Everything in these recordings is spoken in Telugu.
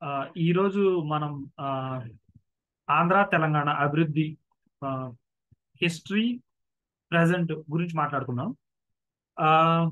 ఆ, ఈరోజు మనం ఆ, ఆంధ్ర తెలంగాణ అభివృద్ధి హిస్టరీ ప్రజెంట్ గురించి మాట్లాడుకుందాం ఆ,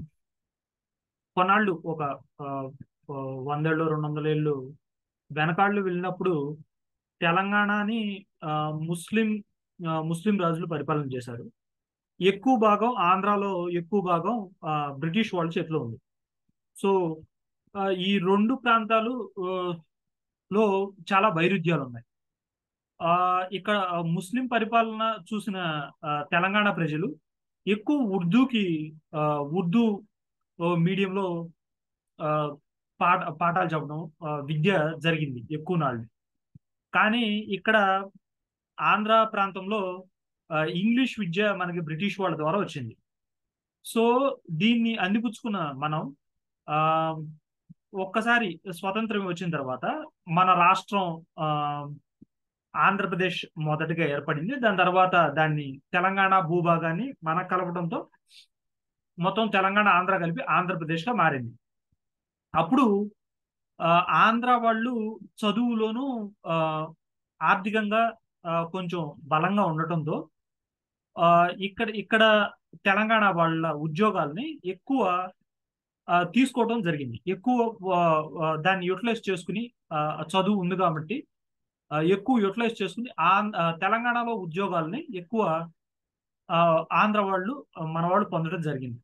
కొన్నాళ్ళు ఒక ఆ, ఓ వందేళ్ళు రెండు వందల ఏళ్ళు వెనకాళ్ళు వెళ్ళినప్పుడు తెలంగాణని ఆ, ముస్లిం ఆ, ముస్లిం రాజులు పరిపాలన చేశారు ఎక్కువ భాగం ఆంధ్రాలో ఎక్కువ భాగం ఆ, బ్రిటిష్ వాళ్ళ చేతిలో ఉంది సో ఆ, ఈ రెండు ప్రాంతాలు ఆ, లో చాలా వైరుధ్యాలు ఉన్నాయి ఆ ఇక్కడ ముస్లిం పరిపాలన చూసిన ఆ, తెలంగాణ ప్రజలు ఎక్కువ ఉర్దూకి ఆ, ఉర్దూ ఓ మీడియంలో ఆ, పాఠ పాఠాలు చెప్పడం ఆ, విద్య జరిగింది ఎక్కువ నాళ్ళు కానీ ఇక్కడ ఆంధ్ర ప్రాంతంలో ఆ, ఇంగ్లీష్ విద్య మనకి బ్రిటిష్ వాళ్ళ ద్వారా వచ్చింది సో దీన్ని అందిపుచ్చుకున్న మనం ఆ ఒక్కసారి స్వతంత్రం వచ్చిన తర్వాత మన రాష్ట్రం ఆ ఆంధ్రప్రదేశ్ మొదటగా ఏర్పడింది దాని తర్వాత దాన్ని తెలంగాణ భూభాగాన్ని మన కలపడంతో మొత్తం తెలంగాణ ఆంధ్ర కలిపి ఆంధ్రప్రదేశ్గా మారింది అప్పుడు ఆ, ఆంధ్ర వాళ్ళు చదువులోనూ ఆ, ఆర్థికంగా ఆ, కొంచెం బలంగా ఉండటంతో ఆ, ఇక్కడ ఇక్కడ తెలంగాణ వాళ్ళ ఉద్యోగాల్ని ఎక్కువ ఆ, తీసుకోవడం జరిగింది ఎక్కువ ఆ, ఆ, దాన్ని యూటిలైజ్ చేసుకుని ఆ, చదువు ఉంది కాబట్టి ఆ, ఎక్కువ యూటిలైజ్ చేసుకుని ఆం- ఆ, తెలంగాణలో ఉద్యోగాల్ని ఎక్కువ ఆ, ఆంధ్ర వాళ్ళు ఆ, మన వాళ్ళు పొందడం జరిగింది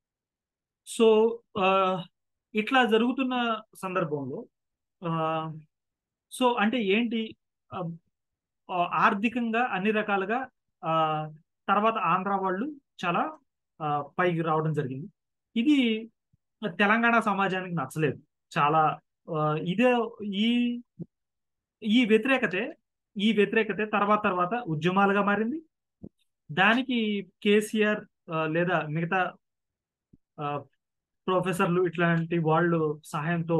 సో ఆ, ఇట్లా జరుగుతున్న సందర్భంలో ఆ, సో అంటే ఏంటి ఆ, ఆ, ఆర్థికంగా అన్ని రకాలుగా ఆ, తర్వాత ఆంధ్ర వాళ్ళు చాలా ఆ, పైకి రావడం జరిగింది ఇది తెలంగాణ సమాజానికి నచ్చలేదు చాలా ఆ, ఇదే ఈ ఈ వ్యతిరేకతే ఈ వ్యతిరేకతే తర్వాత తర్వాత ఉద్యమాలుగా మారింది దానికి కేసీఆర్ ఆ, లేదా మిగతా ఆ, ప్రొఫెసర్లు ఇట్లాంటి వాళ్ళు సహాయంతో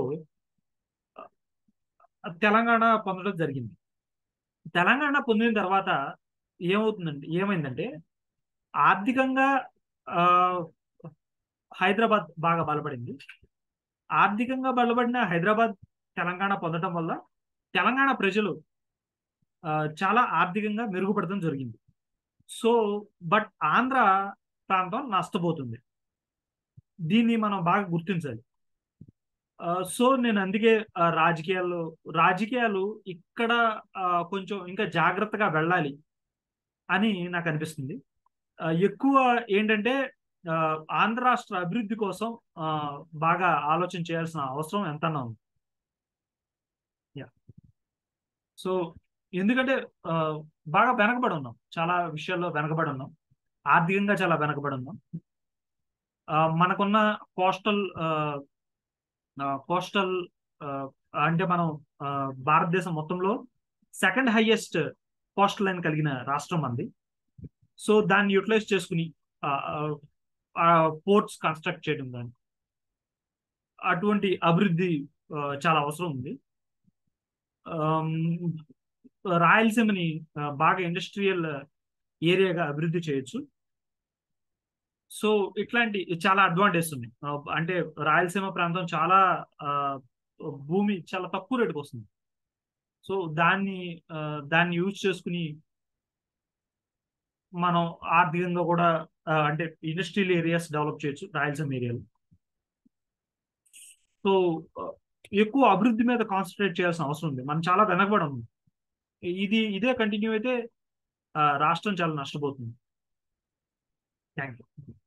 ఆ, తెలంగాణ పొందడం జరిగింది తెలంగాణ పొందిన తర్వాత ఏమవుతుందంటే ఏమైందంటే ఆర్థికంగా ఆ, హైదరాబాద్ బాగా బలపడింది ఆర్థికంగా బలపడిన హైదరాబాద్ తెలంగాణ పొందడం వల్ల తెలంగాణ ప్రజలు ఆ, చాలా ఆర్థికంగా మెరుగుపడడం జరిగింది సో బట్ ఆంధ్ర ప్రాంతం నష్టపోతుంది దీన్ని మనం బాగా గుర్తించాలి ఆ, సో నేను అందుకే ఆ, రాజకీయాలు రాజకీయాలు ఇక్కడ ఆ, కొంచెం ఇంకా జాగ్రత్తగా వెళ్ళాలి అని నాకు అనిపిస్తుంది ఆ, ఎక్కువ ఏంటంటే ఆ, ఆంధ్ర రాష్ట్ర అభివృద్ధి కోసం ఆ, బాగా ఆలోచన చేయాల్సిన అవసరం ఎంతన్నా ఉంది యా సో ఎందుకంటే ఆ, బాగా వెనకబడి ఉన్నాం చాలా విషయాల్లో వెనకబడి ఉన్నాం ఆర్థికంగా చాలా వెనకబడి ఉన్నాం ఆ, మనకున్న కోస్టల్ కోస్టల్ అంటే మనం ఆ, భారతదేశం మొత్తంలో సెకండ్ హైయెస్ట్ కోస్టల్ లైన్ కలిగిన రాష్ట్రం అంది సో దాన్ని యూటిలైజ్ చేసుకుని పోర్ట్స్ కన్స్ట్రక్ట్ చేయడం కానీ అటువంటి అభివృద్ధి ఆ, చాలా అవసరం ఉంది ఆమ్, రాయలసీమని ఆ, బాగా ఇండస్ట్రియల్ ఏరియాగా అభివృద్ధి చేయొచ్చు సో ఇట్లాంటి చాలా అడ్వాంటేజ్ ఉన్నాయి ఆ, అంటే రాయలసీమ ప్రాంతం చాలా ఆ, భూమి చాలా తక్కువ రేటుకి వస్తుంది సో దాన్ని ఆ, దాన్ని యూజ్ చేసుకుని మనం ఆర్థికంగా కూడా ఆ, అంటే ఇండస్ట్రియల్ ఏరియాస్ డెవలప్ చేయొచ్చు రాయలసీమ ఏరియాలో సో ఆ, ఎక్కువ అభివృద్ధి మీద కాన్సన్ట్రేట్ చేయాల్సిన అవసరం ఉంది మనం చాలా వెనకబడి ఉంది ఇది ఇదే కంటిన్యూ అయితే ఆ, రాష్ట్రం చాలా నష్టపోతుంది థ్యాంక్ యూ